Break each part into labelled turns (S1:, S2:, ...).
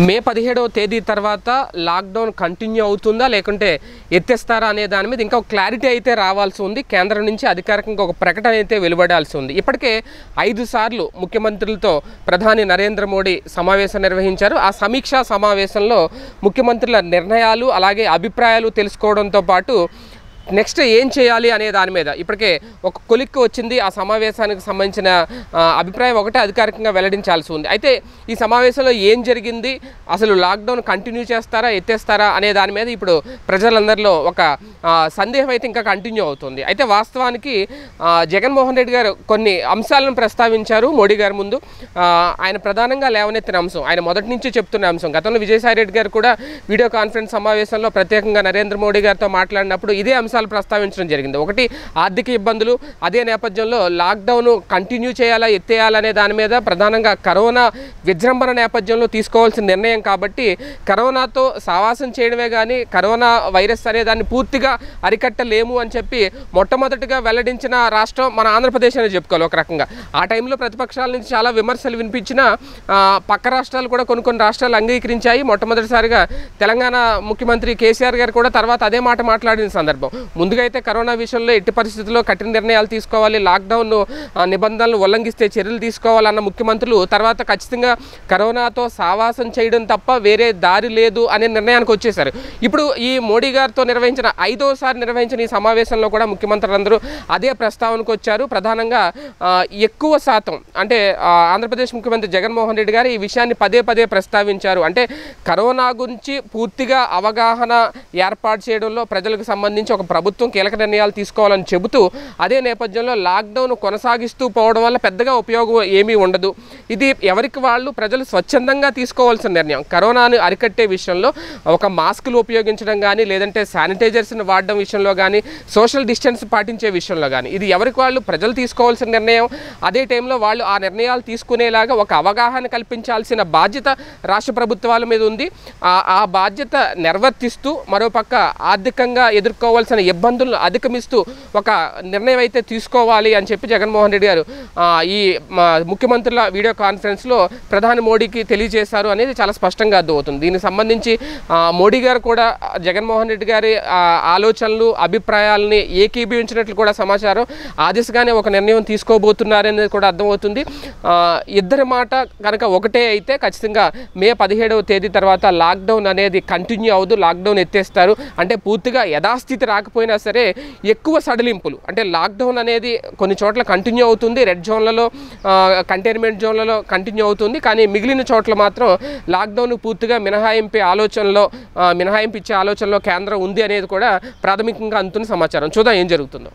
S1: మే పదిహేడవ తేదీ తర్వాత లాక్డౌన్ కంటిన్యూ అవుతుందా లేకుంటే ఎత్తేస్తారా అనే దాని మీద ఇంకా ఒక క్లారిటీ అయితే రావాల్సి ఉంది కేంద్రం నుంచి అధికారికంగా ఒక ప్రకటన అయితే వెలువడాల్సి ఉంది ఇప్పటికే ఐదు సార్లు ముఖ్యమంత్రులతో ప్రధాని నరేంద్ర మోడీ సమావేశం నిర్వహించారు ఆ సమీక్షా సమావేశంలో ముఖ్యమంత్రుల నిర్ణయాలు అలాగే అభిప్రాయాలు తెలుసుకోవడంతో పాటు నెక్స్ట్ ఏం చేయాలి అనే దాని మీద ఇప్పటికే ఒక కొలిక్కి వచ్చింది ఆ సమావేశానికి సంబంధించిన ఆ, అభిప్రాయం ఒకటే అధికారికంగా వెల్లడించాల్సి ఉంది అయితే ఈ సమావేశంలో ఏం జరిగింది అసలు లాక్డౌన్ కంటిన్యూ చేస్తారా ఎత్తేస్తారా అనే దాని మీద ఇప్పుడు ప్రజలందరిలో ఒక ఆ, సందేహం అయితే ఇంకా కంటిన్యూ అవుతుంది అయితే వాస్తవానికి ఆ, జగన్మోహన్ రెడ్డి గారు కొన్ని అంశాలను ప్రస్తావించారు మోడీ గారి ముందు ఆ, ఆయన ప్రధానంగా లేవనెత్తిన అంశం ఆయన మొదటి నుంచి చెప్తున్న అంశం గతంలో విజయసాయి రెడ్డి గారు కూడా వీడియో కాన్ఫరెన్స్ సమావేశంలో ప్రత్యేకంగా నరేంద్ర మోడీ గారితో మాట్లాడినప్పుడు ఇదే అంశాలు ప్రస్తావించడం జరిగింది ఒకటి ఆర్థిక ఇబ్బందులు అదే నేపథ్యంలో లాక్డౌన్ కంటిన్యూ చేయాలా ఎత్తేయాలనే దాని మీద ప్రధానంగా కరోనా విజృంభణ నేపథ్యంలో తీసుకోవాల్సిన నిర్ణయం కాబట్టి కరోనాతో సావాసం చేయడమే కానీ కరోనా వైరస్ అనే దాన్ని పూర్తిగా అరికట్టలేము అని చెప్పి మొట్టమొదటిగా వెల్లడించిన రాష్ట్రం మన ఆంధ్రప్రదేశ్ అని చెప్పుకోవాలి ఒక రకంగా ఆ టైంలో ప్రతిపక్షాల నుంచి చాలా విమర్శలు వినిపించిన ఆ, పక్క రాష్ట్రాలు కూడా కొన్ని కొన్ని రాష్ట్రాలు అంగీకరించాయి మొట్టమొదటిసారిగా తెలంగాణ ముఖ్యమంత్రి కేసీఆర్ గారు కూడా తర్వాత అదే మాట మాట్లాడిన సందర్భం ముందుగా అయితే కరోనా విషయంలో ఎట్టి పరిస్థితుల్లో కఠిన నిర్ణయాలు తీసుకోవాలి లాక్డౌన్ ఆ, నిబంధనలు ఉల్లంఘిస్తే చర్యలు తీసుకోవాలన్న ముఖ్యమంత్రులు తర్వాత ఖచ్చితంగా కరోనాతో సావాసం చేయడం తప్ప వేరే దారి లేదు అనే నిర్ణయానికి వచ్చేశారు ఇప్పుడు ఈ మోడీ గారితో నిర్వహించిన ఐదోసారి నిర్వహించిన ఈ సమావేశంలో కూడా ముఖ్యమంత్రులందరూ అదే ప్రస్తావనకు వచ్చారు ప్రధానంగా ఆ, ఎక్కువ శాతం అంటే ఆ, ఆంధ్రప్రదేశ్ ముఖ్యమంత్రి జగన్మోహన్ రెడ్డి గారు ఈ విషయాన్ని పదే పదే ప్రస్తావించారు అంటే కరోనా గురించి పూర్తిగా అవగాహన ఏర్పాటు చేయడంలో ప్రజలకు సంబంధించి ఒక ప్రభుత్వం కీలక నిర్ణయాలు తీసుకోవాలని చెబుతూ అదే నేపథ్యంలో లాక్డౌన్ కొనసాగిస్తూ పోవడం వల్ల పెద్దగా ఉపయోగం ఏమీ ఉండదు ఇది ఎవరికి వాళ్ళు ప్రజలు స్వచ్ఛందంగా తీసుకోవాల్సిన నిర్ణయం కరోనాను అరికట్టే విషయంలో ఒక మాస్కులు ఉపయోగించడం కానీ లేదంటే శానిటైజర్స్ని వాడడం విషయంలో కానీ సోషల్ డిస్టెన్స్ పాటించే విషయంలో కానీ ఇది ఎవరికి వాళ్ళు ప్రజలు తీసుకోవాల్సిన నిర్ణయం అదే టైంలో వాళ్ళు ఆ నిర్ణయాలు తీసుకునేలాగా ఒక అవగాహన కల్పించాల్సిన బాధ్యత రాష్ట్ర ప్రభుత్వాల మీద ఉంది ఆ ఆ బాధ్యత నిర్వర్తిస్తూ మరోపక్క ఆర్థికంగా ఎదుర్కోవాల్సిన ఇబ్బందులను అధిగమిస్తూ ఒక నిర్ణయం అయితే తీసుకోవాలి అని చెప్పి జగన్మోహన్ రెడ్డి గారు ఆ, ఈ మా ముఖ్యమంత్రుల వీడియో కాన్ఫరెన్స్లో ప్రధాని మోడీకి తెలియజేశారు అనేది చాలా స్పష్టంగా అర్థమవుతుంది దీనికి సంబంధించి ఆ, మోడీ గారు కూడా ఆ, జగన్మోహన్ రెడ్డి గారి ఆ, ఆలోచనలు అభిప్రాయాలని ఏకీభవించినట్లు కూడా సమాచారం ఆ దిశగానే ఒక నిర్ణయం తీసుకోబోతున్నారనేది కూడా అర్థమవుతుంది ఆ, ఇద్దరి మాట కనుక ఒకటే అయితే ఖచ్చితంగా మే పదిహేడవ తేదీ తర్వాత లాక్డౌన్ అనేది కంటిన్యూ అవ్వదు లాక్డౌన్ ఎత్తేస్తారు అంటే పూర్తిగా యథాస్థితి రాకపోయినా సరే ఎక్కువ సడలింపులు అంటే లాక్డౌన్ అనేది కొన్ని చోట్ల కంటిన్యూ అవుతుంది రెడ్ జోన్లలో కంటైన్మెంట్ జోన్లలో కంటిన్యూ అవుతుంది కానీ మిగిలిన చోట్ల మాత్రం లాక్డౌన్ పూర్తిగా మినహాయింపే ఆలోచనలో ఆ, మినహాయింపు ఇచ్చే ఆలోచనలో కేంద్రం ఉంది అనేది కూడా ప్రాథమికంగా అందుతున్న సమాచారం చూద్దాం ఏం జరుగుతుందో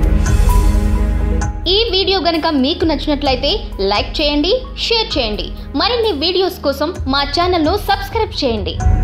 S2: ఈ వీడియో గనుక మీకు నచ్చినట్లయితే లైక్ చేయండి షేర్ చేయండి మరిన్ని వీడియోస్ కోసం మా ఛానల్ను సబ్స్క్రైబ్ చేయండి